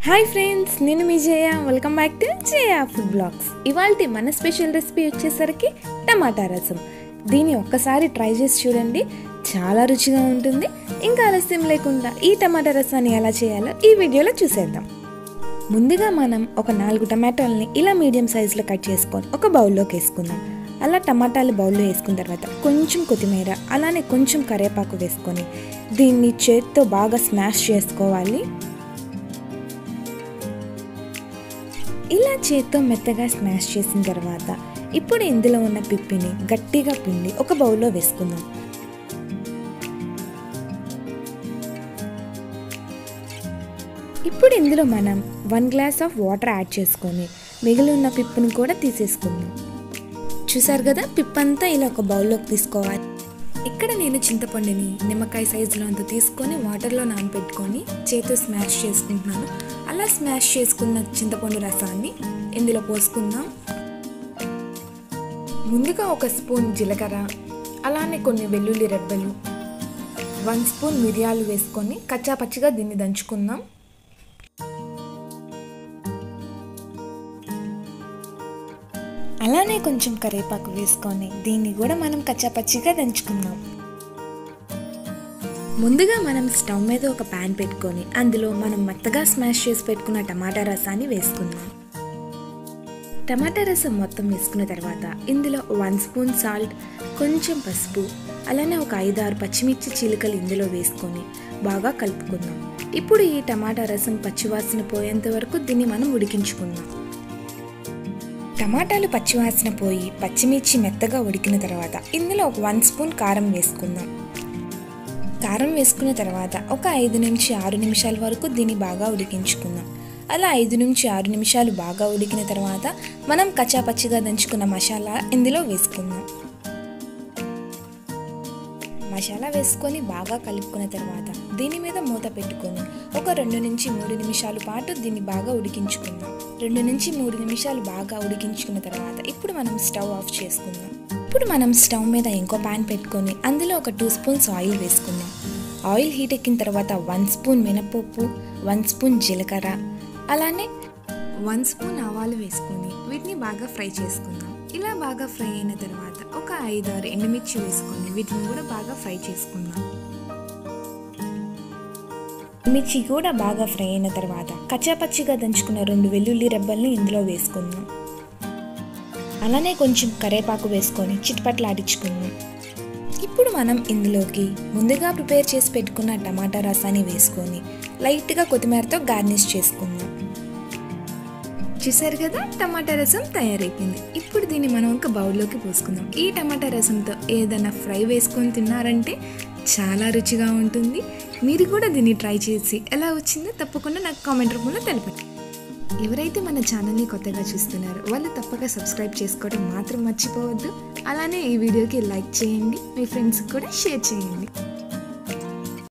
hi friends నేను మీ Jaya welcome back to Jaya food blogs ఇవాళ మన స్పెషల్ రెసిపీ వచ్చేసరికి టమాటా రసం దీన్ని ఒక్కసారి ట్రై చేసి చూడండి చాలా రుచిగా ఉంటుంది ఇంకా ఆలస్యం లేకుండా ఈ టమాటా రసాన్ని ఎలా చేయాలో ఈ వీడియోలో చూసేద్దాం ముందుగా మనం ఒక నాలుగు టమాటాలని ఇలా మీడియం సైజులో కట్ చేసుకొని ఒక బౌల్లోకి వేసుకుందాం అలా టమాటాలు బౌల్లో వేసుకున్న తర్వాత కొంచెం కొత్తిమీర అలానే కొంచెం కరివేపాకు వేసుకొని దీన్ని చేత్తో బాగా స్మాష్ చేసుకోవాలి ఇలా చేత్తో మెత్తగా స్మాష్ చేసిన తర్వాత ఇప్పుడు ఇందులో ఉన్న పిప్పిని గట్టిగా పిండి ఒక బౌల్లో వేసుకుందాం ఇప్పుడు ఇందులో మనం one glass of water add చేసుకొని మిగిలి ఉన్న పిప్పుని కూడా తీసేసుకుందాం చూసారు కదా పిప్పంతా ఇలా ఒక బౌల్లోకి తీసుకోవాలి ఇక్కడ నేను చింతపండుని నిమ్మకాయ సైజులో అంత తీసుకొని వాటర్లో నానబెట్టుకొని చేతితో స్మాష్ చేసుకుంటున్నాను అలా స్మాష్ చేసుకున్న చింతపండు రసాన్ని ఇందులో పోసుకుందాం ముందుగా ఒక స్పూన్ జీలకర్ర అలానే కొన్ని వెల్లుల్లి రెబ్బలు వన్ స్పూన్ మిరియాలు వేసుకొని కచ్చాపచ్చిగా దీన్ని దంచుకుందాం అలానే కొంచెం కరివేపాకు వేసుకొని దీన్ని కూడా మనం కచ్చాపచ్చిగా దంచుకుందాం ముందుగా మనం స్టవ్ మీద ఒక ప్యాన్ పెట్టుకొని అందులో మనం మెత్తగా స్మాష్ చేసి పెట్టుకున్న టమాటా రసాన్ని వేసుకుందాం టమాటా రసం మొత్తం వేసుకున్న తర్వాత ఇందులో వన్ స్పూన్ సాల్ట్ కొంచెం పసుపు అలానే ఒక ఐదు ఆరు పచ్చిమిర్చి చీలికలు ఇందులో వేసుకొని బాగా కలుపుకుందాం ఇప్పుడు ఈ టమాటా రసం పచ్చివాసన పోయేంత వరకు దీన్ని మనం ఉడికించుకుందాం టమాటాలు పచ్చివాసన పోయి పచ్చిమిర్చి మెత్తగా ఉడికిన తర్వాత ఇందులో ఒక వన్ స్పూన్ కారం వేసుకుందాం కారం వేసుకున్న తర్వాత ఒక ఐదు నుంచి ఆరు నిమిషాల వరకు దీన్ని బాగా ఉడికించుకుందాం అలా ఐదు నుంచి ఆరు నిమిషాలు బాగా ఉడికిన తర్వాత మనం కచ్చాపచ్చిగా దంచుకున్న మసాలా ఇందులో వేసుకుందాం మసాలా వేసుకొని బాగా కలుపుకున్న తర్వాత దీని మీద మూత పెట్టుకొని ఒక రెండు నుంచి మూడు నిమిషాల పాటు దీన్ని బాగా ఉడికించుకుందాం రెండు నుంచి మూడు నిమిషాలు బాగా ఉడికించుకున్న తర్వాత ఇప్పుడు మనం స్టవ్ ఆఫ్ చేసుకుందాం ఇప్పుడు మనం స్టవ్ మీద ఇంకో ప్యాన్ పెట్టుకొని అందులో ఒక టూ స్పూన్స్ ఆయిల్ వేసుకుందాం ఆయిల్ హీట్ ఎక్కిన తర్వాత వన్ స్పూన్ మినపప్పు వన్ స్పూన్ జీలకర్ర అలానే వన్ స్పూన్ ఆవాలు వేసుకొని వీటిని బాగా ఫ్రై చేసుకుందాం ఇలా బాగా ఫ్రై అయిన తర్వాత ఒక ఐదారు ఎండుమిర్చి వేసుకొని వీటిని కూడా బాగా ఫ్రై చేసుకుందాం మిర్చి కూడా బాగా ఫ్రై అయిన తర్వాత కచ్చాపచ్చిగా దంచుకున్న రెండు వెల్లుల్లి రెబ్బల్ని ఇందులో వేసుకుందాం అలానే కొంచెం కరేపాకు వేసుకొని చిట్పట్లాడించుకుందాం ఇప్పుడు మనం ఇందులోకి ముందుగా ప్రిపేర్ చేసి పెట్టుకున్న టమాటా రసాన్ని వేసుకొని లైట్గా కొత్తిమీరతో గార్నిష్ చేసుకుందాం చూసారు కదా టమాటా రసం తయారైపోయింది ఇప్పుడు దీన్ని మనం ఒక బౌల్లోకి పోసుకుందాం ఈ టమాటా రసంతో ఏదైనా ఫ్రై వేసుకొని తిన్నారంటే చాలా రుచిగా ఉంటుంది మీరు కూడా దీన్ని ట్రై చేసి ఎలా వచ్చిందో తప్పకుండా నాకు కామెంట్ రూపంలో తెలపండి ఎవరైతే మన ఛానల్ని కొత్తగా చూస్తున్నారో వాళ్ళు తప్పక సబ్స్క్రైబ్ చేసుకోవడం మాత్రం మర్చిపోవద్దు అలానే ఈ వీడియోకి లైక్ చేయండి మీ ఫ్రెండ్స్కి కూడా షేర్ చేయండి